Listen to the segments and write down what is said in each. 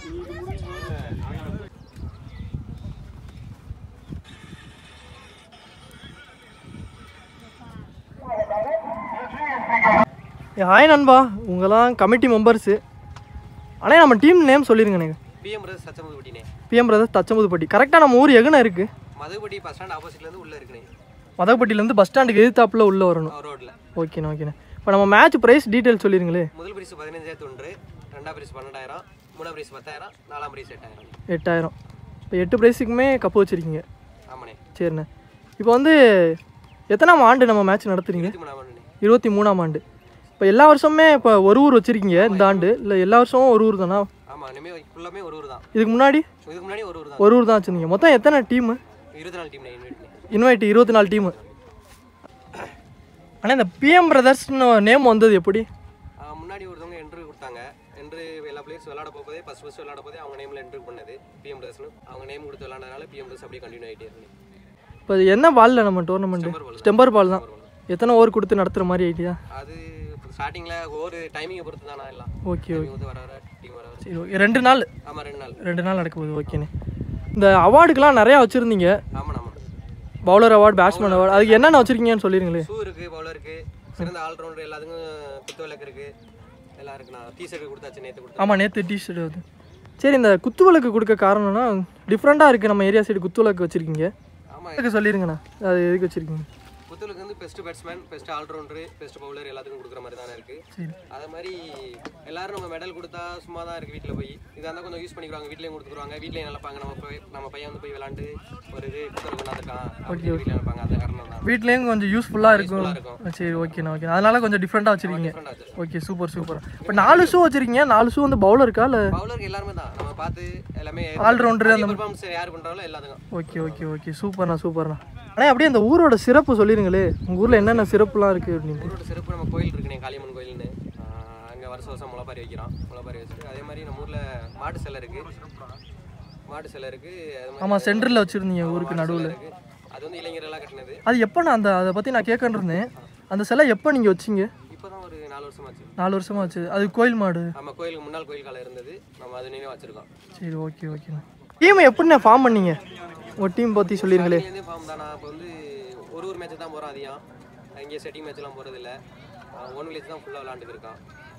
ஏ, hi நண்பா உங்களாம் committee members ஆனால் நம்ம டீம் நேம் சொல்லிருங்க எனக்கு பிஎம் ரஸ் சச்சமுதுபட்டினே பிஎம் பிரதர்ஸ் தச்சம்புதுப்பட்டி கரெக்டாக நம்ம ஊர் எங்கன இருக்குது மதுபடி பஸ் ஸ்டாண்ட் ஆப்போசிட்லேருந்து உள்ளே இருக்குண்ணே மதகப்பட்டியிலேருந்து பஸ் ஸ்டாண்டுக்கு எதிர்த்தாப்புல உள்ளே வரணும் ரோட்டில் ஓகேண்ணா ஓகேண்ணா இப்போ நம்ம மேட்ச் ப்ரைஸ் டீட்டெயில் சொல்லிருங்களே முதல் பரிசு பதினஞ்சாயிரத்து ஒன்று ரெண்டாம் பரிசு பன்னெண்டாயிரம் மூணாம் பரிசு பத்தாயிரம் நாலாம் பரிசு எட்டாயிரம் எட்டாயிரம் இப்போ எட்டு ப்ரைஸுக்குமே கப்பு வச்சுருக்கீங்க ஆமாண்ணே சரிண்ணே இப்போ வந்து எத்தனாம் ஆண்டு நம்ம மேட்ச் நடத்துறீங்க இருபத்தி மூணாம் ஆண்டுண்ணே இருபத்தி மூணாம் ஆண்டு இப்போ எல்லா வருஷமே இப்போ ஒரு ஊர் வச்சுருக்கீங்க இந்த ஆண்டு இல்லை எல்லா வருஷமும் ஒரு ஊர் தானா ஆமாம் இனிமேல் ஃபுல்லாமே ஒரு ஊர் தான் இதுக்கு முன்னாடி இதுக்கு முன்னாடி ஒரு ஊர் தான் ஒரு ஊர் தான் வச்சுருந்தீங்க மொத்தம் எத்தனை டீமு இருபத்தி நாலு டீம் இன்வைட்ண்ணே இன்வைட் இருபத்தி நாலு டீமு ஆனால் இந்த பிஎம் பிரதர்ஸ்னு நேம் வந்தது எப்படி முன்னாடி ஒருத்தவங்க என்ட்ரி கொடுத்தாங்க என்ட்ரி எல்லா பிளேயர்ஸ் விளாட போதே ஃபஸ்ட் ஃபஸ்ட் விளாட போதே அவங்க நேமில் என்ட்ரி பண்ணது பிஎம் டஸ்னு அவங்க நேம் கொடுத்து விளாண்டனால பிஎம் டஸ் அப்படியே கண்டினியூ ஆகிட்டே இருக்கு இப்போ இது என்ன பாலில் நம்ம டோர்னமெண்ட்டு Stumper ball தான். ஸ்டெம்பர் பால் தான் எத்தனை ஓவர் கொடுத்து நடத்துகிற மாதிரி ஐடியா அது ஸ்டார்டிங்கில் ஒரு டைமிங்கை பொறுத்து தானே எல்லாம் ஓகே ஓகே timing வந்து வர வர டீம் வர வர சரி ஓகே ரெண்டு நாள் ஆமாம் ரெண்டு நாள் ரெண்டு நாள் நடக்க போகுது ஓகேண்ணே இந்த அவார்டுக்கெலாம் நிறையா வச்சுருந்தீங்க ஆமாம் ஆமாம் பவுலர் அவார்டு பேட்ஸ்மேன் அவார்டு அதுக்கு என்னென்ன வச்சுருக்கீங்கன்னு சொல்லிருங்களே ஷூ இருக்கு பவுலர் இருக்கு சிறந்த ஆல்ரவுண்டர் எல்லாத்துக்கும் குத்து விளக்கு இருக்கு எல்லாம் இருக்கு நான் டீஷர்ட் கொடுத்தாச்சு நேற்று கொடுத்தேன் ஆமாம் நேற்று டிஷர்ட் அது சரி இந்த குத்து விளக்கு கொடுக்க காரணம்னா டிஃப்ரெண்ட்டாக இருக்குது நம்ம ஏரியா சைடு குத்து விளக்கு வச்சுருக்கீங்க ஆமாம் அதுக்கு சொல்லிருங்கண்ணா அது எதுக்கு வச்சுருக்கீங்க குத்துலுக்கு வந்து best batsman best allrounder best bowler எல்லாத்துக்கும் கொடுக்குற மாதிரி தானே இருக்கு சரி அதே மாதிரி எல்லாரும் நம்ம மெடல் கொடுத்தா சும்மா தான் இருக்கு வீட்டில் போய் இதாக இருந்தால் கொஞ்சம் யூஸ் பண்ணிக்கிறாங்க வீட்லேயும் கொடுத்துருவாங்க வீட்லேயும் நினைப்பாங்க நம்ம போய் நம்ம பையன் வந்து போய் விளாண்டு ஒரு இது குத்தல் கொண்டாந்துருக்கான் அப்படின்னு வீட்டில் நினைப்பாங்க அந்த காரணம் தான் வீட்லேயும் கொஞ்சம் யூஸ்ஃபுல்லாக இருக்கும் நல்லா இருக்கும் சரி ஓகேண்ணா ஓகே அதனால கொஞ்சம் டிஃப்ரெண்ட்டாக வச்சுருக்கீங்க டிஃப்ரெண்ட் ஆச்சு ஓகே சூப்பர் சூப்பர் இப்போ நாலு ஷூ வச்சுருக்கீங்க நாலு ஷூ வந்து பவுலருக்கா இல்லை பவுலருக்கு எல்லாருமே தான் நம்ம பார்த்து எல்லாமே All-rounder அந்த பெர்ஃபார்மன்ஸ் யார் பண்ணுறாங்களோ எல்லாத்துக்கும் ஓகே ஓகே ஓகே சூப்பர்ண்ணா சூப்பர்ண்ணா ஆனால் அப்படியே அந்த ஊரோட சிறப்பு சொல்லிருங்களே உங்கள் ஊரில் என்னென்ன சிறப்புலாம் இருக்குது அப்படின்னு ஊரோட சிறப்பு நம்ம கோயில் இருக்குண்ணே காளியம்மன் கோயில்னு அங்கே வருஷம் வருஷம் முளைப்பாரி வைக்கிறோம் முளைப்பாரி வச்சுட்டு அதே மாதிரி நம்ம ஊரில் மாட்டு சிலை இருக்கு மாட்டு சிலை இருக்கு அது மாதிரி ஆமாம் சென்டரில் வச்சுருந்தீங்க ஊருக்கு நடுவில் இருக்கு அது வந்து இளைஞர்களாக கட்டினது அது எப்போ நான் அந்த அதை பற்றி நான் கேட்கன்னு இருந்தேன் அந்த சிலை எப்போ நீங்கள் வச்சீங்க இப்போ தான் ஒரு நாலு வருஷமாச்சு நாலு வருஷமா வச்சு அது கோயில் மாடு நம்ம கோயிலுக்கு முன்னாள் கோயில் காலம் இருந்தது நம்ம அது நினைவு வச்சிருக்கோம் சரி ஓகே ஓகேண்ணா டீமை எப்படிண்ணே ஃபார்ம் பண்ணீங்க உங்கள் டீம் பற்றி சொல்லிருங்களே இதுலேருந்தே ஃபார்ம் தானா இப்போ வந்து ஒரு ஒரு மேட்ச் தான் போகிறோம் அதிகம் இங்கே செட்டிங் மேட்ச்லாம் போகிறது இல்லை ஒன் வில்லேஜ் தான் ஃபுல்லாக விளாண்டுக்கு இருக்கோம்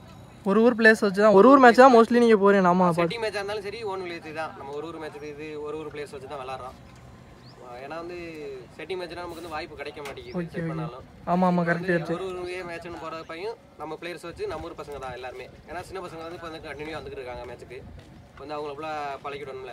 ஒரு ஊர் பிளேஸ் வச்சு தான் ஒரு ஊர் மேட்ச் தான் மோஸ்ட்லி நீங்கள் போகிறீங்க ஆமாம் பார்த்து செட்டிங் மேட்சாக இருந்தாலும் சரி ஒன் வில்லேஜ் தான் நம்ம ஒரு ஒரு மேட்ச்சுக்கு இது ஒரு ஒரு பிளேயர்ஸ் வச்சு தான் விளாட்றோம் ஏன்னா வந்து செட்டிங் மேட்ச்னா நமக்கு வந்து வாய்ப்பு கிடைக்க மாட்டேங்குது செட் பண்ணாலும் ஆமாம் ஆமாம் வந்து கரெக்டாக ஒரு ஒரு மேட்ச்னு போகிற பையன் நம்ம பிளேயர்ஸ் வச்சு நம்ம ஊர் பசங்க தான் எல்லாருமே ஏன்னா சின்ன பசங்க வந்து இப்போ வந்து கண்டினியூ வந்துட்டு இருக்காங்க மேட்ச்சுக்கு வந்து அவங்கள ஃபுல்லாக பழகிடணும்ல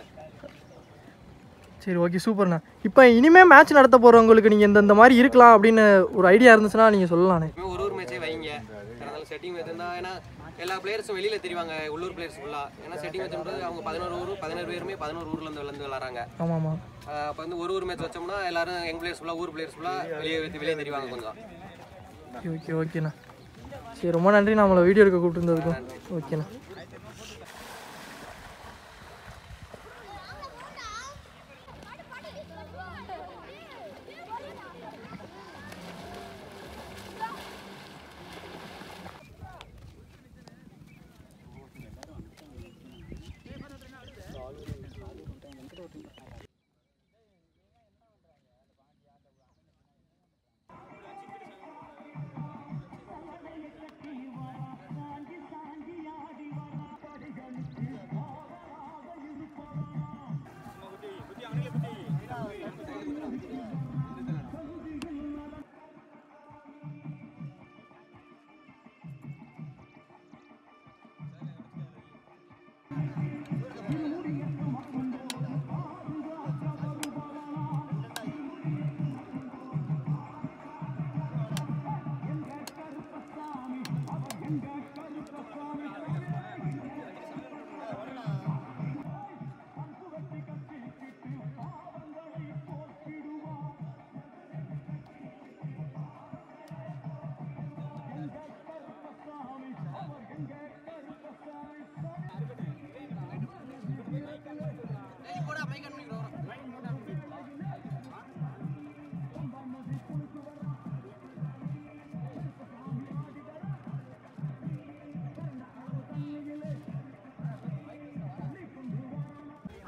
சரி ஓகே சூப்பர்ண்ணா இப்போ இனிமேல் மேட்ச் நடத்த போகிறவங்களுக்கு நீங்கள் இந்த இந்த மாதிரி இருக்கலாம் அப்படின்னு ஒரு ஐடியா இருந்துச்சுன்னா நீங்கள் சொல்லலாண்ணே எப்பவுமே ஒரு ஒரு மேட்சே வைங்க அதனால செட்டிங் மேட்ச் இருந்தால் ஏன்னா எல்லா பிளேயர்ஸும் வெளியில் தெரிவாங்க உள்ளூர் பிளேயர்ஸ் ஃபுல்லாக ஏன்னா செட்டிங் மேட்ச்ன்றது அவங்க பதினோரு ஊர் பதினோரு பேருமே பதினோரு ஊர்லேருந்து விளாண்டு விளாட்றாங்க ஆமாம் ஆமாம் அப்போ வந்து ஒரு ஒரு மேட்ச் வச்சோம்னா எல்லாரும் எங் பிளேயர்ஸ் ஃபுல்லாக ஊர் பிளேயர்ஸ் ஃபுல்லாக வெளியே வெளியே தெரிவாங்க கொஞ்சம் ஓகே ஓகே ஓகேண்ணா சரி ரொம்ப நன்றி நம்மளை வீடியோ எடுக்க கூப்பிட்டுருந்ததுக்கும் ஓகேண்ணா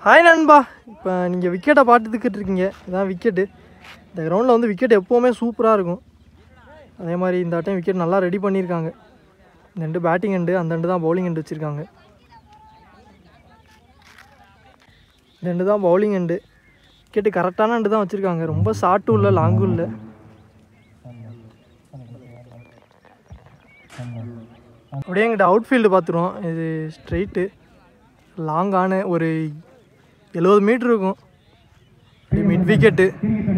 ஹாய் நண்பா இப்போ நீங்கள் விக்கெட்டை பார்த்துக்கிட்டு இருக்கீங்க இதான் விக்கெட்டு இந்த கிரவுண்டில் வந்து விக்கெட் எப்போவுமே சூப்பராக இருக்கும் அதே மாதிரி இந்த டைம் விக்கெட் நல்லா ரெடி பண்ணியிருக்காங்க இந்த ரெண்டு பேட்டிங் எண்டு அந்த ரெண்டு தான் பவுலிங் எண்டு வச்சுருக்காங்க ரெண்டு தான் பவுலிங் எண்டு விக்கெட்டு கரெக்டான ரெண்டு தான் வச்சுருக்காங்க ரொம்ப ஷார்ட்டும் இல்லை லாங்கும் இல்லை அப்படியே எங்கிட்ட அவுட்ஃபீல்டு பார்த்துருவோம் இது ஸ்ட்ரெயிட்டு லாங்கான ஒரு எழுபது மீட்ரு இருக்கும் மிட் விக்கெட்டு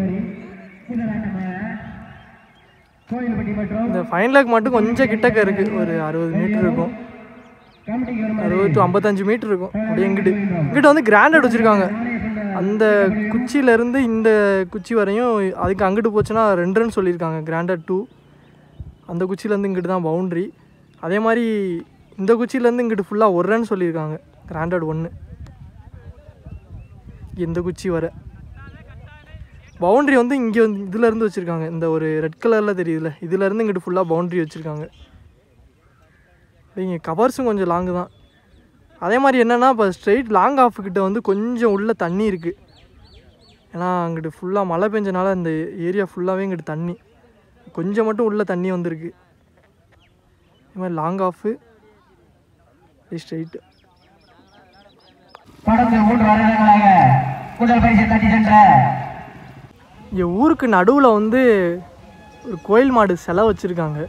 இந்த ஃபைன் லேக் மட்டும் கொஞ்சம் கிட்டக்க இருக்குது ஒரு அறுபது மீட்ரு இருக்கும் அறுபது டு ஐம்பத்தஞ்சு மீட்ரு இருக்கும் அப்படியே எங்கிட்டு இங்கிட்ட வந்து கிராண்டட் வச்சுருக்காங்க அந்த குச்சியிலேருந்து இந்த குச்சி வரையும் அதுக்கு அங்கிட்டு போச்சுன்னா ரெண்டு ரன் சொல்லியிருக்காங்க கிராண்டட் டூ அந்த குச்சியிலேருந்து இங்கிட்டு தான் பவுண்ட்ரி அதே மாதிரி இந்த குச்சியிலேருந்து இங்கிட்டு ஃபுல்லாக ஒரு ரன் சொல்லியிருக்காங்க கிராண்டட் ஒன்று இந்த குச்சி வர பவுண்ட்ரி வந்து இங்கே வந்து இதுலேருந்து வச்சுருக்காங்க இந்த ஒரு ரெட் கலரில் தெரியுதுல இதுலேருந்து இங்கிட்டு ஃபுல்லாக பவுண்ட்ரி வச்சுருக்காங்க இங்கே கவர்ஸும் கொஞ்சம் லாங்கு தான் அதே மாதிரி என்னென்னா இப்போ ஸ்ட்ரெயிட் லாங் ஆஃப் கிட்ட வந்து கொஞ்சம் உள்ள தண்ணி இருக்குது ஏன்னா அங்கிட்டு ஃபுல்லாக மழை பெஞ்சனால இந்த ஏரியா ஃபுல்லாகவே இங்கிட்டு தண்ணி கொஞ்சம் மட்டும் உள்ள தண்ணி வந்திருக்கு இது மாதிரி லாங் ஆஃபு ஸ்ட்ரெயிட்டு தொடர்ந்து மூன்று வருடங்களாக முதல் பரிசு தட்டி சென்ற இங்கே ஊருக்கு நடுவில் வந்து ஒரு கோயில் மாடு சிலை வச்சுருக்காங்க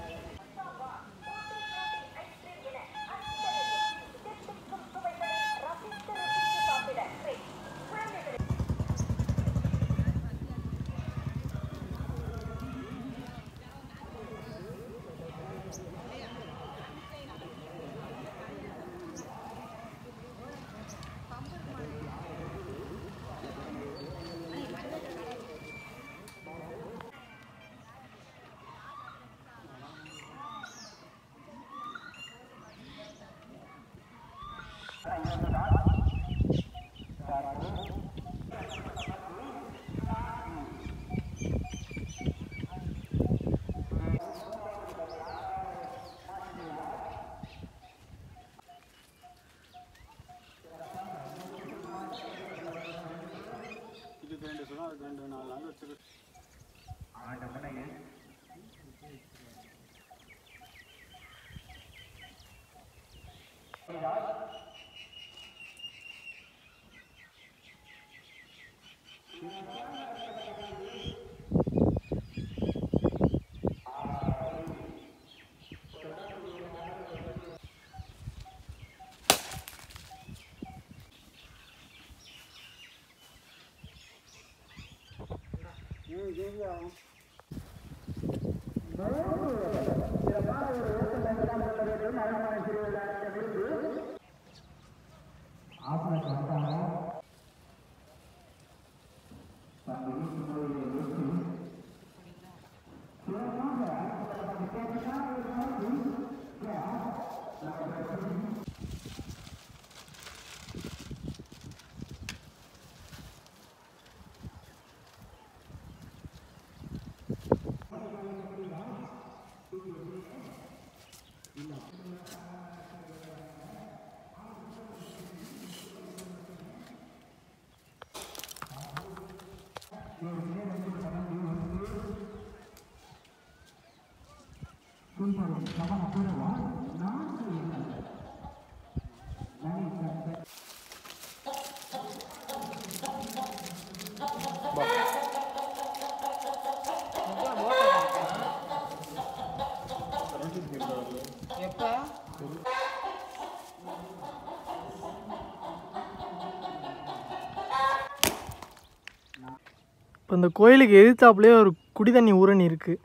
இப்போ இந்த கோயிலுக்கு எதிர்த்தாப்புலேயே ஒரு குடி தண்ணி ஊரணி இருக்குது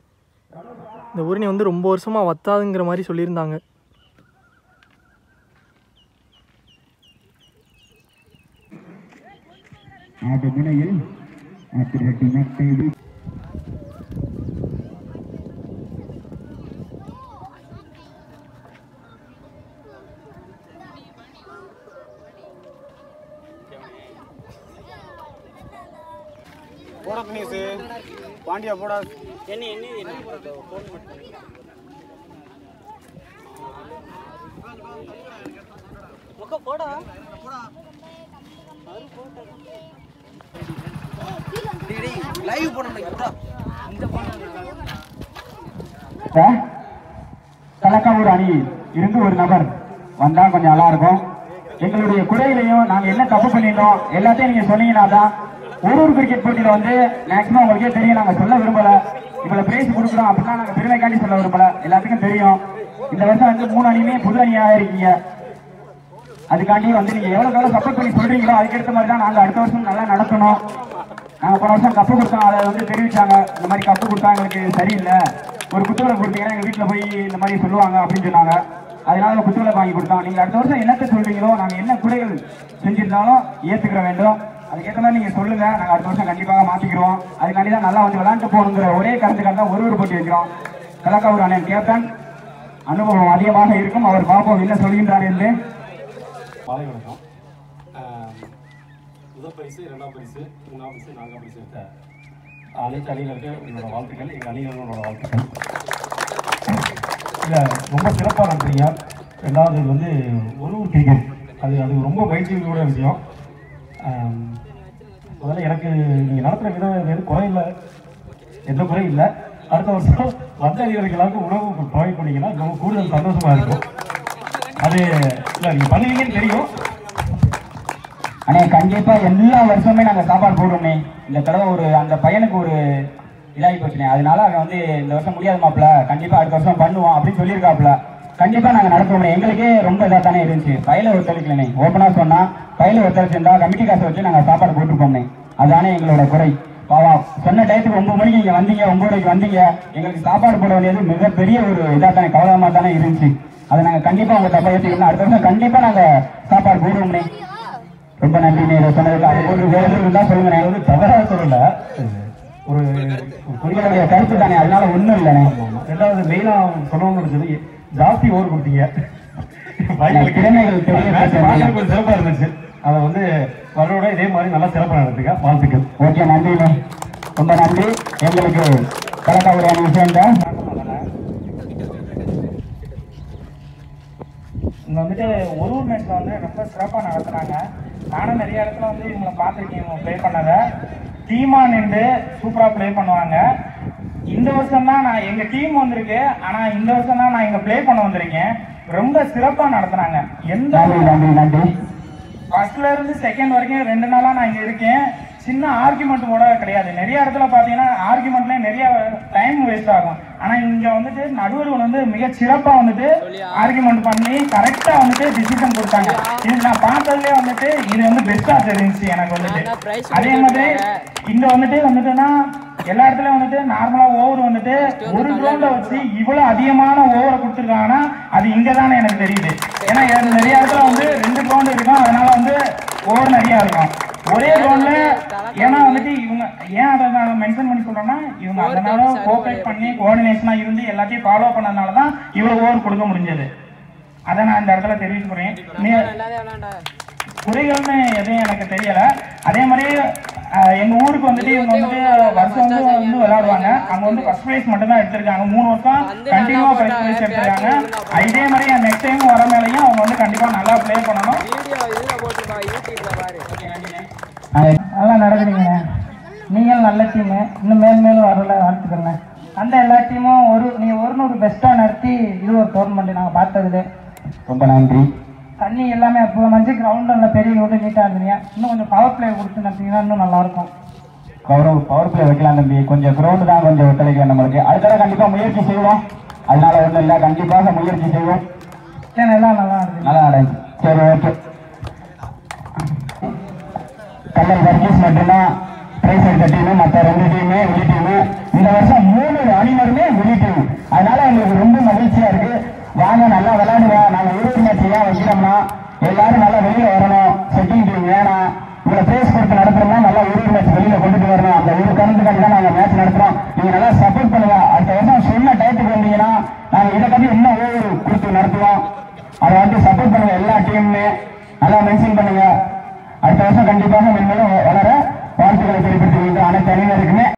இந்த ஊரணி வந்து ரொம்ப வருஷமாக வத்தாதுங்கிற மாதிரி சொல்லியிருந்தாங்க ஆட்டு முனையில் ஆத்திரட்டி நட்பெய்து போடா தினேஷ் பாண்டியா போடா லைவ் போடணும் கலக்காவூர் அணி இருந்து ஒரு நபர் வந்தா கொஞ்சம் நல்லா இருக்கும் எங்களுடைய குறையிலையும் நாங்க என்ன தப்பு பண்ணிட்டோம் எல்லாத்தையும் நீங்க சொன்னீங்கன்னா தான் ஒரு ஒரு கிரிக்கெட் போட்டியில வந்து மேக்ஸிமம் உங்களுக்கே தெரியும் நாங்க சொல்ல விரும்பல இவ்வளவு பிரைஸ் கொடுக்குறோம் அப்படின்னா நாங்க பெருமைக்காண்டி சொல்ல விரும்பல எல்லாத்துக்கும் தெரியும் இந்த வருஷம் வந்து மூணு அணியுமே புது அணியாக இருக்கீங்க அதுக்காண்டி வந்து நீங்க எவ்வளவு எவ்வளவு சப்போர்ட் பண்ணி சொல்றீங்களோ அதுக்கேற்ற மாதிரி தான் நாங்க அடுத்த வருஷம் நல்லா நடத்தணும் நாங்க போன வருஷம் கப்பு கொடுத்தோம் அதை வந்து தெரிவிச்சாங்க இந்த மாதிரி கப்பு கொடுத்தா எங்களுக்கு சரியில்லை ஒரு குத்துவிளை கொடுத்தீங்கன்னா எங்க வீட்டுல போய் இந்த மாதிரி சொல்லுவாங்க அப்படின்னு சொன்னாங்க அதனால ஒரு குத்துவிளை வாங்கி கொடுத்தோம் நீங்க அடுத்த வருஷம் என்னத்தை சொல்றீங்களோ நாங்க என்ன குறைகள் செஞ்சிருந்தாலும் ஏத்துக்கிற வேண்டும் அதுக்கேற்ற மாதிரி நீங்க சொல்லுங்க நாங்க அடுத்த வருஷம் கண்டிப்பாக மாத்திக்கிறோம் அதுக்காண்டி தான் நல்லா வந்து விளையாண்டு போகணுங்கிற ஒரே கருத்துக்காக தான் ஒரு ஒரு போட்டி வைக்கிறோம் கலக்காவூர் அண்ணன் கேப்டன் அனுபவம் அதிகமாக இருக்கும் அவர் பார்ப்போம் என்ன சொல்கின்றார் என்று மாலை வணக்கம் ஆஹ் முதல் பரிசு இரண்டாம் பரிசு மூணாம் பரிசு நான்காம் பரிசு எடுத்த அனைத்து அணியினருக்கு என்னோட வாழ்த்துக்கள் எங்கள் அணியினரோட வாழ்த்துக்கள் இல்லை ரொம்ப சிறப்பாக நடத்துறீங்க ரெண்டாவது இது வந்து ஒரு ஒரு கிரிக்கெட் அது அது ரொம்ப பயிற்சிகளோட விஷயம் ஆஹ் முதல்ல எனக்கு நீங்கள் நடத்துகிற விதம் எதுவும் குறையில்லை எந்த குறையும் இல்லை அடுத்த வருஷம் வந்த அணிகளுக்கு எல்லாருக்கும் உணவு ப்ரொவைட் பண்ணீங்கன்னா ரொம்ப கூடுதல் சந்தோஷமாக இருக்கும் அது இல்லை நீங்கள் பண்ணுவீங்கன்னு தெரியும் அண்ணே கண்டிப்பா எல்லா வருஷமே நாங்க சாப்பாடு போடுவோமே இந்த தடவை ஒரு அந்த பையனுக்கு ஒரு இதாகி போச்சுனே அதனால அவன் வந்து இந்த வருஷம் முடியாது மாப்ள கண்டிப்பா அடுத்த வருஷம் பண்ணுவோம் அப்படின்னு சொல்லியிருக்காப்ல கண்டிப்பா நாங்க நடத்துவோம் எங்களுக்கே ரொம்ப இதா தானே இருந்துச்சு பையில ஒத்துழைக்கலனே ஓப்பனா சொன்னா பையில ஒத்துழைச்சிருந்தா கமிட்டி காசை வச்சு நாங்க சாப்பாடு போட்டுருப்போம்னே அதானே எங்களோட குறை பாவா சொன்ன டயத்துக்கு ஒன்பது மணிக்கு இங்க வந்தீங்க ஒன்பதரைக்கு வந்தீங்க எங்களுக்கு சாப்பாடு போட வேண்டியது மிகப்பெரிய ஒரு இதா தானே கவலைமா தானே இருந்துச்சு அதை நாங்க கண்டிப்பா உங்க தப்பா ஏற்றுக்கணும் அடுத்த வருஷம் கண்டிப்பா நாங்க சாப்பாடு போடுவோம்னே ரொம்ப நன்றி நீ இதை சொன்னதுக்கு அது ஒரு வேறு இருந்தா சொல்லுங்க அது வந்து தவறாக சொல்லல ஒரு ஒரு உங்களுடைய கருத்து தானே அதனால ஒண்ணும் இல்லைண்ணே ரெண்டாவது மெயினாக சொல்லணும்னு நினைச்சது ஜாஸ்தி ஓவர் கொடுத்தீங்க எனக்கு திறமைகள் தெரிய மேட்ச் பேசுறீங்க. பார்க்க கொஞ்சம் சிறப்பாக இருந்துச்சு அதை வந்து வரோட இதே மாதிரி நல்லா சிறப்பாக நடத்துங்க வாழ்த்துக்கள் ஓகே நன்றிண்ணே ரொம்ப நன்றி எங்களுக்கு கலக்காவுடைய அணி சேர்ந்த இங்கே வந்துட்டு ஒரு ஒரு மேட்ச் வந்து ரொம்ப சிறப்பாக நடத்துனாங்க நானும் நிறைய இடத்துல வந்து இவங்களை பார்த்துருக்கேன் இவங்க ப்ளே பண்ணதை டீமாக நின்று சூப்பராக ப்ளே பண்ணுவாங்க இந்த வருஷம் தான் நான் எங்கள் டீம் வந்திருக்கு ஆனால் இந்த வருஷம் தான் நான் இங்கே ப்ளே பண்ண வந்திருக்கேன் ரொம்ப சிறப்பாக நடத்துனாங்க எந்த நன்றி நன்றி நன்றி ஃபர்ஸ்ட்ல இருந்து செகண்ட் வரைக்கும் ரெண்டு நாளா நான் இங்க இருக்கேன் சின்ன ஆர்குமெண்ட் கூட கிடையாது நிறைய இடத்துல பாத்தீங்கன்னா ஆர்குமெண்ட்ல நிறைய டைம் வேஸ்ட் ஆகும் ஆனா இங்க வந்துட்டு நடுவர்கள் வந்து மிக சிறப்பா வந்துட்டு ஆர்குமெண்ட் பண்ணி கரெக்டா வந்துட்டு டிசிஷன் கொடுத்தாங்க இது நான் பார்த்ததுலயே வந்துட்டு இது வந்து பெஸ்டா தெரிஞ்சுச்சு எனக்கு வந்துட்டு அதே மாதிரி இங்க வந்துட்டு வந்துட்டுன்னா எல்லா இடத்துலயும் வந்துட்டு நார்மலா ஓவர் வந்துட்டு ஒரு கிரவுண்ட வச்சு இவ்வளவு அதிகமான ஓவரை கொடுத்துருக்காங்கன்னா அது இங்க தானே எனக்கு தெரியுது ஏன்னா எனக்கு நிறைய இடத்துல வந்து ரெண்டு கிரவுண்ட் இருக்கும் அதனால வந்து ஓவர் நிறைய இருக்கும் ஒரே கிரவுண்ட்ல ஏன்னா வந்துட்டு இவங்க ஏன் அதை நான் மென்ஷன் பண்ணி சொல்றேன்னா இவங்க அதனால கோஆப்ரேட் பண்ணி கோஆர்டினேஷனா இருந்து எல்லாத்தையும் ஃபாலோ பண்ணதுனால தான் இவ்வளவு ஓவர் கொடுக்க முடிஞ்சது அதை நான் இந்த இடத்துல தெரிவிச்சுக்கிறேன் நீ குறைகள்னு எதுவும் எனக்கு தெரியல அதே மாதிரி அஹ், எங்க ஊருக்கு வந்துட்டு இவங்க வந்துட்டு வருஷம் வந்து வந்து விளையாடுவாங்க அங்க வந்து ஃபர்ஸ்ட் பிரைஸ் மட்டும் தான் எடுத்திருக்காங்க மூணு வருஷம் கண்டினியூவா ஃபர்ஸ்ட் பிரைஸ் எடுத்திருக்காங்க இதே மாதிரி நெக்ஸ்ட் டைம் வர மேலையும் அவங்க வந்து கண்டிப்பா நல்லா ப்ளே பண்ணணும் நல்லா நடக்குறீங்க நீங்கள் நல்ல டீமு இன்னும் மேல் மேலும் வரல வாழ்த்துக்கிறேன் அந்த எல்லா டீமும் ஒரு நீங்கள் ஒரு நூறு பெஸ்ட்டாக நடத்தி இது ஒரு டோர்னமெண்ட் நாங்கள் பார்த்ததுல ரொம்ப நன்றி தண்ணி எல்லாமே அப்போ மஞ்சள் கிரவுண்ட் நல்லா பெரிய கிரவுண்டு நீட்டாக இருந்தீங்க இன்னும் கொஞ்சம் பவர் பிளே கொடுத்து நடத்தீங்கன்னா இன்னும் நல்லாயிருக்கும் பவர் பவர் பிளே வைக்கலாம் தம்பி கொஞ்சம் கிரவுண்ட் தான் கொஞ்சம் ஒத்துழைக்கும் நம்மளுக்கு அடுத்த கண்டிப்பா முயற்சி செய்வோம் அதனால ஒண்ணும் இல்லை கண்டிப்பாக முயற்சி செய்வோம் சரி எல்லாம் நல்லா நடக்குது நல்லா நடந்து சரி ஓகே கல்லல் வர்க்கீஸ் மட்டும்தான் பிரைஸ் எடுத்த டீமு மற்ற ரெண்டு டீமு வெளி டீமு இந்த வருஷம் மூணு அணிவருமே வெளி டீம் அதனால எங்களுக்கு ரொம்ப மகிழ்ச்சியா இருக்கு வாங்க நல்லா விளையாடுங்க நாங்க இருபது மேட்ச் ஏன் வைக்கிறோம்னா எல்லாரும் நல்லா வெளியில வரணும் செட்டிங் டீம் வேணாம் இவ்வளவு பிரைஸ் கொடுத்து நடத்துறோம்னா நல்லா இருபது மேட்ச் வெளியில கொண்டுட்டு வரணும் அந்த ஒரு காரணத்துக்காக தான் நாங்க மேட்ச் நடத்துறோம் நீங்க நல்லா சப்போர்ட் பண்ணுங்க அடுத்த வருஷம் சொன்ன டயத்துக்கு வந்தீங்கன்னா நாங்க இதை பத்தி இன்னும் ஓவர் கொடுத்து நடத்துவோம் அதை வந்து சப்போர்ட் பண்ணுங்க எல்லா டீமுமே நல்லா மென்ஷன் பண்ணுங்க அடுத்த வருஷம் கண்டிப்பாக மென்மேலும் வளர வாழ்த்துக்களை தெரிவித்துக் கொண்டு அனைத்து அணியினருக்குமே